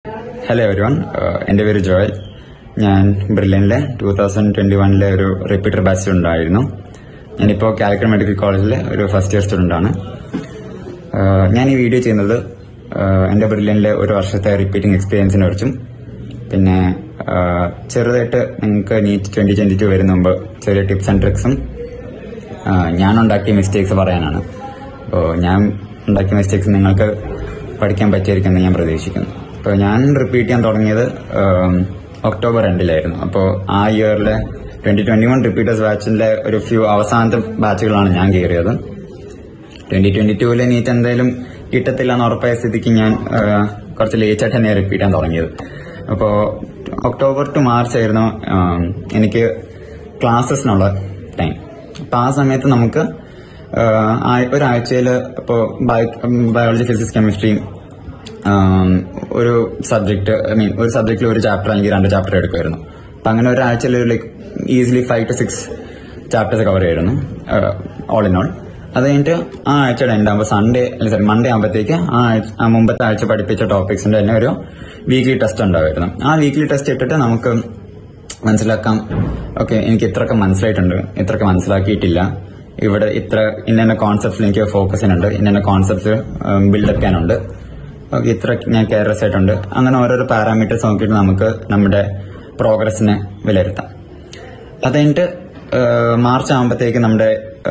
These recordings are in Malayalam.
ഹലോ എവരി വൺ എൻ്റെ പേര് ജോയൽ ഞാൻ ബ്രില്യനിലെ ടൂ തൗസൻഡ് ട്വന്റി വണിലെ ഒരു റിപ്പീറ്റർ ബാച്ച് ഉണ്ടായിരുന്നു ഞാനിപ്പോൾ കാലിക്കറ്റ് മെഡിക്കൽ കോളേജിലെ ഒരു ഫസ്റ്റ് ഇയർ സ്റ്റുഡൻ്റ് ആണ് Uh, ഞാൻ ഈ വീഡിയോ ചെയ്യുന്നത് uh, എൻ്റെ ബ്രില്യനിലെ ഒരു വർഷത്തെ റിപ്പീറ്റിംഗ് എക്സ്പീരിയൻസിനെ കുറിച്ചും പിന്നെ uh, ചെറുതായിട്ട് നിങ്ങൾക്ക് നീറ്റ് ട്വന്റി ട്വന്റി ടു വരുന്ന മുമ്പ് ചെറിയ ടിപ്സ് ആൻഡ് ട്രിക്സും ഞാൻ ഉണ്ടാക്കിയ മിസ്റ്റേക്സ് പറയാനാണ് അപ്പോൾ ഞാൻ ഉണ്ടാക്കിയ മിസ്റ്റേക്സ് നിങ്ങൾക്ക് പഠിക്കാൻ പറ്റിയിരിക്കുമെന്ന് ഞാൻ പ്രതീക്ഷിക്കുന്നു അപ്പോൾ ഞാൻ റിപ്പീറ്റ് ചെയ്യാൻ തുടങ്ങിയത് ഉം, ഒക്ടോബർ രണ്ടിലായിരുന്നു അപ്പോൾ ആ ഇയറിലെ ട്വന്റി ട്വന്റി വൺ റിപ്പീറ്റേഴ്സ് ബാച്ചിലെ ഒരു ഫ്യൂ അവസാനത്തെ ബാച്ചുകളാണ് ഞാൻ കയറിയത് ട്വന്റി ട്വന്റി ടൂവിലെ നീറ്റ് എന്തായാലും കിട്ടത്തില്ല എന്ന് ഉറപ്പായ സ്ഥിതിക്ക് ഞാൻ ആ, കുറച്ച് ലേറ്റ് ആയിട്ട് തന്നെ റിപ്പീറ്റ് ചെയ്യാൻ തുടങ്ങിയത് അപ്പോൾ ഒക്ടോബർ ടു മാർച്ച് ആയിരുന്നു ആ, എനിക്ക് ക്ലാസ്സസിനുള്ള ടൈം അപ്പൊ ആ സമയത്ത് നമുക്ക് ആ, ആ- ഒരാഴ്ചയിൽ ഇപ്പോൾ ബയോളജി ഫിസിക്സ് കെമിസ്ട്രി ഒരു സബ്ജക്ട് ഐ മീൻ ഒരു സബ്ജക്റ്റിൽ ഒരു ചാപ്റ്റർ അല്ലെങ്കിൽ രണ്ട് ചാപ്റ്റർ എടുക്കുമായിരുന്നു അപ്പൊ അങ്ങനെ ഒരാഴ്ചയിൽ like easily five to six chapters cover ചെയ്യായിരുന്നു ഓൾ ഇൻ ഓൾ അത് കഴിഞ്ഞിട്ട് ആ ആഴ്ചയുടെ എൻഡ് ആകുമ്പോൾ സൺഡേ അല്ല സോറി മൺഡേ ആകുമ്പോഴത്തേക്ക് ആ ആഴ്ച ആ മുമ്പത്തെ ആഴ്ച പഠിപ്പിച്ച ടോപ്പിക്സിന്റെ തന്നെ ഒരു വീക്ക്ലി ടെസ്റ്റ് ഉണ്ടാവുമായിരുന്നു ആ വീക്ക്ലി ടെസ്റ്റ് ഇട്ടിട്ട് നമുക്ക് മനസ്സിലാക്കാം ഓക്കെ എനിക്ക് ഇത്രയൊക്കെ മനസ്സിലായിട്ടുണ്ട് ഇത്രയൊക്കെ മനസ്സിലാക്കിയിട്ടില്ല ഇവിടെ ഇത്ര ഇന്ന കോൺസെപ്റ്റ്സിൽ എനിക്ക് ഫോക്കസ് ചെയ്യാനുണ്ട് ഇന്ന കോൺസെപ്റ്റ്സ് ബിൽഡപ്പ് ചെയ്യാനുണ്ട് ഓക്കെ ഇത്ര ഞാൻ കെയർലെസ് ആയിട്ടുണ്ട് അങ്ങനെ ഓരോരോ പാരാമീറ്റേഴ്സ് നോക്കിയിട്ട് നമുക്ക് നമ്മുടെ പ്രോഗ്രസിനെ വിലയിരുത്താം അത് കഴിഞ്ഞിട്ട് മാർച്ച് ആകുമ്പോഴത്തേക്ക് നമ്മുടെ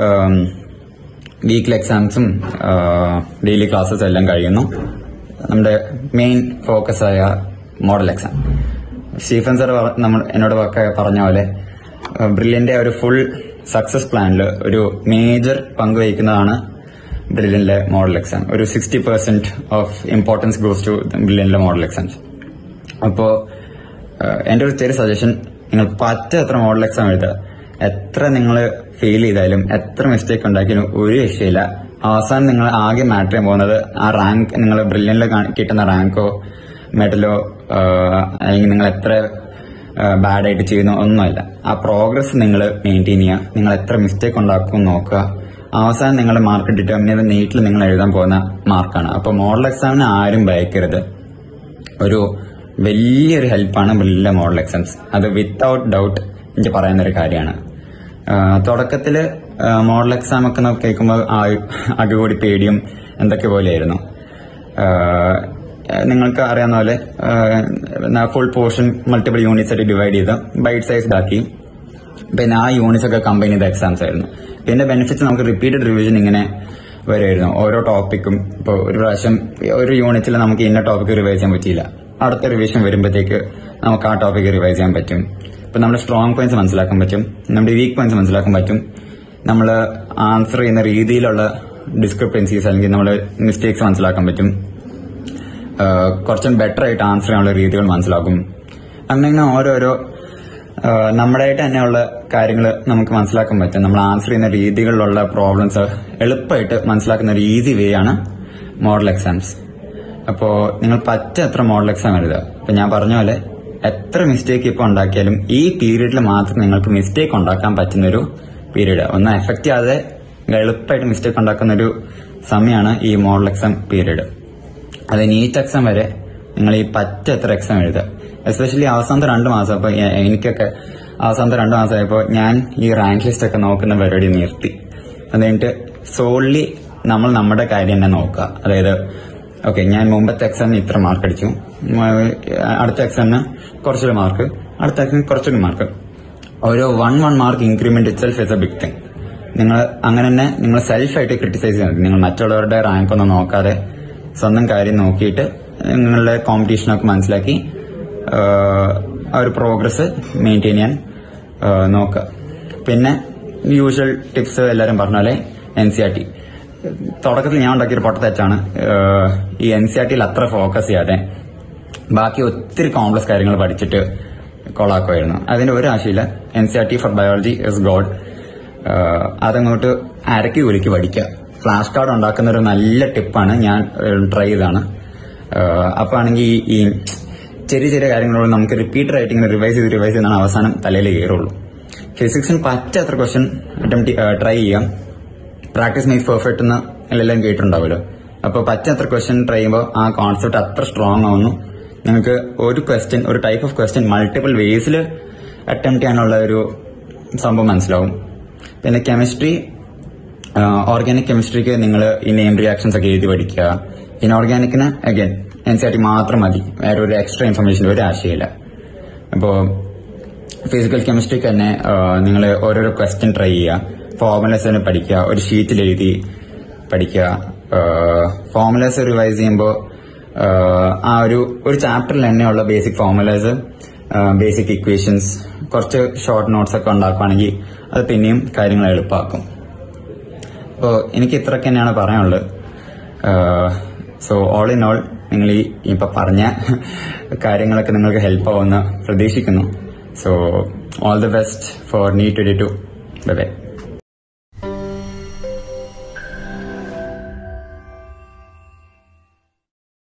വീക്കിലി എക്സാംസും ഡെയിലി ക്ലാസ്സസും എല്ലാം കഴിയുന്നു നമ്മുടെ മെയിൻ ഫോക്കസ് ആയ മോഡൽ എക്സാം സ്റ്റീഫൻ സർ നമ്മൾ എന്നോട് ഒക്കെ പറഞ്ഞ പോലെ ബ്രില്യന്റെ ഒരു ഫുൾ സക്സസ് പ്ലാനിൽ ഒരു മേജർ പങ്ക് വഹിക്കുന്നതാണ് ബ്രില്യനിലെ മോഡൽ എക്സാം ഒരു sixty percent of importance goes to ബ്രില്യനിലെ മോഡൽ എക്സാംസ് അപ്പോ ഏഹ്, എന്റെ ഒരു ചെറിയ സജഷൻ നിങ്ങൾ പറ്റ എത്ര മോഡൽ എക്സാം എഴുതുക എത്ര നിങ്ങൾ ഫെയിൽ ചെയ്താലും എത്ര മിസ്റ്റേക്ക് ഉണ്ടാക്കിയാലും ഒരു രക്ഷയില്ല അവസാനം നിങ്ങൾ ആകെ മാറ്റർ ചെയ്യാൻ പോകുന്നത് ആ റാങ്ക് നിങ്ങൾ ബ്രില്യനിൽ കിട്ടുന്ന റാങ്കോ മെഡലോ അല്ലെങ്കിൽ നിങ്ങൾ എത്ര ബാഡ് ആയിട്ട് ചെയ്യുന്നു ഒന്നുമല്ല ആ പ്രോഗ്രസ് നിങ്ങൾ മെയിൻറ്റെയിൻ ചെയ്യുക നിങ്ങൾ എത്ര മിസ്റ്റേക്ക് ഉണ്ടാക്കും നോക്കുക അവസാനം നിങ്ങളുടെ മാർക്ക് ഡിറ്റർമിൻ ചെയ്ത് നീറ്റിൽ നിങ്ങൾ എഴുതാൻ പോകുന്ന മാർക്കാണ് അപ്പൊ മോഡൽ എക്സാമിന് ആരും ഭയക്കരുത് ഒരു വലിയൊരു ഹെൽപ്പാണ് വലിയ മോഡൽ എക്സാംസ് അത് വിത്തൗട്ട് ഡൗട്ട് എനിക്ക് പറയുന്ന ഒരു കാര്യമാണ് തുടക്കത്തിൽ മോഡൽ എക്സാം ഒക്കെ നമുക്ക് കേൾക്കുമ്പോൾ അടികൂടി പേടിയും എന്തൊക്കെ പോലെയായിരുന്നു ആ, നിങ്ങൾക്ക് അറിയാവുന്ന പോലെ ഫുൾ പോർഷൻ മൾട്ടിപ്പിൾ യൂണിറ്റ്സ് ആയിട്ട് ഡിവൈഡ് ചെയ്ത് ബൈറ്റ് സൈസ്ഡ് ആക്കി പിന്നെ ആ യൂണിറ്റ്സ് ഒക്കെ കമ്പൈൻ ചെയ്ത എക്സാംസ് ആയിരുന്നു പിന്നെ ബെനിഫിറ്റ്സ് നമുക്ക് റിപ്പീറ്റഡ് റിവിഷൻ ഇങ്ങനെ വരുമായിരുന്നു ഓരോ ടോപ്പിക്കും ഇപ്പോൾ ഒരു പ്രാവശ്യം ഒരു യൂണിറ്റിൽ നമുക്ക് ഇന്ന ടോപ്പിക് റിവൈസ് ചെയ്യാൻ പറ്റിയില്ല അടുത്ത റിവിഷൻ വരുമ്പോഴത്തേക്ക് നമുക്ക് ആ ടോപ്പിക് റിവൈസ് ചെയ്യാൻ പറ്റും ഇപ്പൊ നമ്മുടെ സ്ട്രോങ് പോയിന്റ്സ് മനസ്സിലാക്കാൻ പറ്റും നമ്മുടെ വീക്ക് പോയിന്റ്സ് മനസ്സിലാക്കാൻ പറ്റും നമ്മൾ ആൻസർ ചെയ്യുന്ന രീതിയിലുള്ള ഡിസ്ക്രിപ്പൻസീസ് അല്ലെങ്കിൽ നമ്മൾ മിസ്റ്റേക്സ് മനസ്സിലാക്കാൻ പറ്റും ആഹ് കുറച്ചും ബെറ്റർ ആയിട്ട് ആൻസർ ചെയ്യാനുള്ള രീതികൾ മനസ്സിലാക്കും അങ്ങനെ ഓരോരോ ആഹ് നമ്മുടെയായിട്ട് തന്നെയുള്ള കാര്യങ്ങൾ നമുക്ക് മനസ്സിലാക്കാൻ പറ്റും നമ്മൾ ആൻസർ ചെയ്യുന്ന രീതികളിലുള്ള പ്രോബ്ലംസ് എളുപ്പമായിട്ട് മനസ്സിലാക്കുന്ന ഒരു ഈസി വേ ആണ് മോഡൽ എക്സാംസ് അപ്പോ നിങ്ങൾ പറ്റ എത്ര മോഡൽ എക്സാം എഴുതുക ഇപ്പൊ ഞാൻ പറഞ്ഞ പോലെ എത്ര മിസ്റ്റേക്ക് ഇപ്പോൾ ഉണ്ടാക്കിയാലും ഈ പീരീഡിൽ മാത്രം നിങ്ങൾക്ക് മിസ്റ്റേക്ക് ഉണ്ടാക്കാൻ പറ്റുന്ന ഒരു പീരീഡ് ഒന്നും എഫക്ട് ചെയ്യാതെ എളുപ്പമായിട്ട് മിസ്റ്റേക്ക് ഉണ്ടാക്കുന്ന ഒരു സമയമാണ് ഈ മോഡൽ എക്സാം പീരീഡ് അത് നീറ്റ് എക്സാം വരെ നിങ്ങൾ ഈ പറ്റ എത്ര എക്സാം എഴുതുക എസ്പെഷ്യലി അവസാനത്തെ രണ്ട് മാസം അപ്പൊ എ- എനിക്കൊക്കെ അവസാനത്തെ രണ്ട് മാസമായപ്പോ ഞാൻ ഈ റാങ്ക് ലിസ്റ്റ് ഒക്കെ നോക്കുന്ന പരിപാടി നിർത്തി അത് കഴിഞ്ഞിട്ട് സോൺലി നമ്മൾ നമ്മുടെ കാര്യം തന്നെ നോക്കുക അതായത് ഓക്കെ ഞാൻ മുമ്പത്തെ എക്സാമിന് ഇത്ര മാർക്ക് അടിച്ചു ഉം, അടുത്ത എക്സാമിന് കുറച്ചൊരു മാർക്ക് അടുത്ത എക്സാമിന് കുറച്ചൊരു മാർക്ക് ഓരോ one one mark increment itself is a big thing നിങ്ങൾ അങ്ങനെ തന്നെ നിങ്ങൾ സെൽഫായിട്ട് ക്രിട്ടിസൈസ് ചെയ്യണം നിങ്ങൾ മറ്റുള്ളവരുടെ റാങ്ക് ഒന്നും നോക്കാതെ സ്വന്തം കാര്യം നോക്കിയിട്ട് നിങ്ങളുടെ കോമ്പറ്റീഷനൊക്കെ മനസ്സിലാക്കി ആഹ്, ആ ഒരു പ്രോഗ്രസ് മെയിൻറ്റെയിൻ ചെയ്യാൻ ആഹ്, നോക്കുക പിന്നെ യൂഷ്വൽ ടിപ്സ് എല്ലാവരും പറഞ്ഞ പോലെ എൻ സി ആർ ടി തുടക്കത്തിൽ ഞാൻ ഉണ്ടാക്കിയൊരു പൊട്ടത്തെറ്റാണ് ആഹ്, ഈ എൻ സി ആർ ടിയിൽ അത്ര ഫോക്കസ് ചെയ്യാതെ ബാക്കി ഒത്തിരി കോംപ്ലക്സ് കാര്യങ്ങൾ പഠിച്ചിട്ട് കൊളാക്കുമായിരുന്നു അതിന്റെ ഒരു ആശയമില്ല N C R T for biology is god അതങ്ങോട്ട് അരക്കി കുലിക്ക് പഠിക്കുക ഫ്ലാഷ് കാർഡ് ഉണ്ടാക്കുന്ന ഒരു നല്ല ടിപ്പാണ് ഞാൻ ട്രൈ ചെയ്താണ് അപ്പൊ ആണെങ്കിൽ ഈ ചെറിയ ചെറിയ കാര്യങ്ങളോട് നമുക്ക് റിപ്പീറ്റർ ആയിട്ട് ഇങ്ങനെ റിവൈസ് ചെയ്ത് റിവൈസ് ചെയ്താണ് അവസാനം തലയിൽ കയറുള്ളൂ ഫിസിക്സിന് പറ്റാത്ര ക്വസ്റ്റ്യൻ അറ്റംപ്റ്റ് ട്രൈ ചെയ്യാം പ്രാക്ടീസ് മേക്സ് പെർഫെക്റ്റ് എന്ന് എല്ലാം കേട്ടിട്ടുണ്ടാവുമല്ലോ അപ്പൊ പറ്റാത്ര ക്വസ്റ്റ്യൻ ട്രൈ ചെയ്യുമ്പോൾ ആ കോൺസെപ്റ്റ് അത്ര സ്ട്രോങ് ആവുന്നു നിങ്ങൾക്ക് ഒരു ക്വസ്റ്റ്യൻ ഒരു ടൈപ്പ് ഓഫ് ക്വസ്റ്റ്യൻ മൾട്ടിപ്പിൾ വേസിൽ അറ്റംപ്റ്റ് ചെയ്യാനുള്ള ഒരു സംഭവം മനസ്സിലാവും പിന്നെ കെമിസ്ട്രി ഓർഗാനിക് കെമിസ്ട്രിക്ക് നിങ്ങൾ ഈ നെയിം റിയാക്ഷൻസ് ഒക്കെ എഴുതി പഠിക്കുക ഇൻഓർഗാനിക്കിന് again N C R T മാത്രം മതി വേറെ ഒരു എക്സ്ട്രാ ഇൻഫർമേഷൻ ഒരു ആശയമില്ല അപ്പോ ഫിസിക്കൽ കെമിസ്ട്രിക്ക് തന്നെ നിങ്ങൾ ഓരോരോ ക്വസ്റ്റ്യൻ ട്രൈ ചെയ്യുക ഫോർമുലസ് തന്നെ പഠിക്കുക ഒരു ഷീറ്റിൽ എഴുതി പഠിക്കുക ഫോർമുലസ് റിവൈസ് ചെയ്യുമ്പോൾ ആ ഒരു ഒരു ചാപ്റ്ററിൽ തന്നെയുള്ള ബേസിക് ഫോർമുലസ് ബേസിക് ഇക്വേഷൻസ് കുറച്ച് ഷോർട്ട് നോട്ട്സ് ഒക്കെ ഉണ്ടാക്കുകയാണെങ്കിൽ അത് പിന്നെയും കാര്യങ്ങൾ എളുപ്പമാക്കും അപ്പോൾ എനിക്ക് ഇത്രയൊക്കെ തന്നെയാണ് പറയാനുള്ളത് സോ ഓൾ ഇൻ ഓൾ നിങ്ങൾ ഈ ഇപ്പൊ പറഞ്ഞ കാര്യങ്ങളൊക്കെ നിങ്ങൾക്ക് ഹെൽപ്പ് ആവുമെന്ന് പ്രതീക്ഷിക്കുന്നു so all the best for NEET twenty two bye by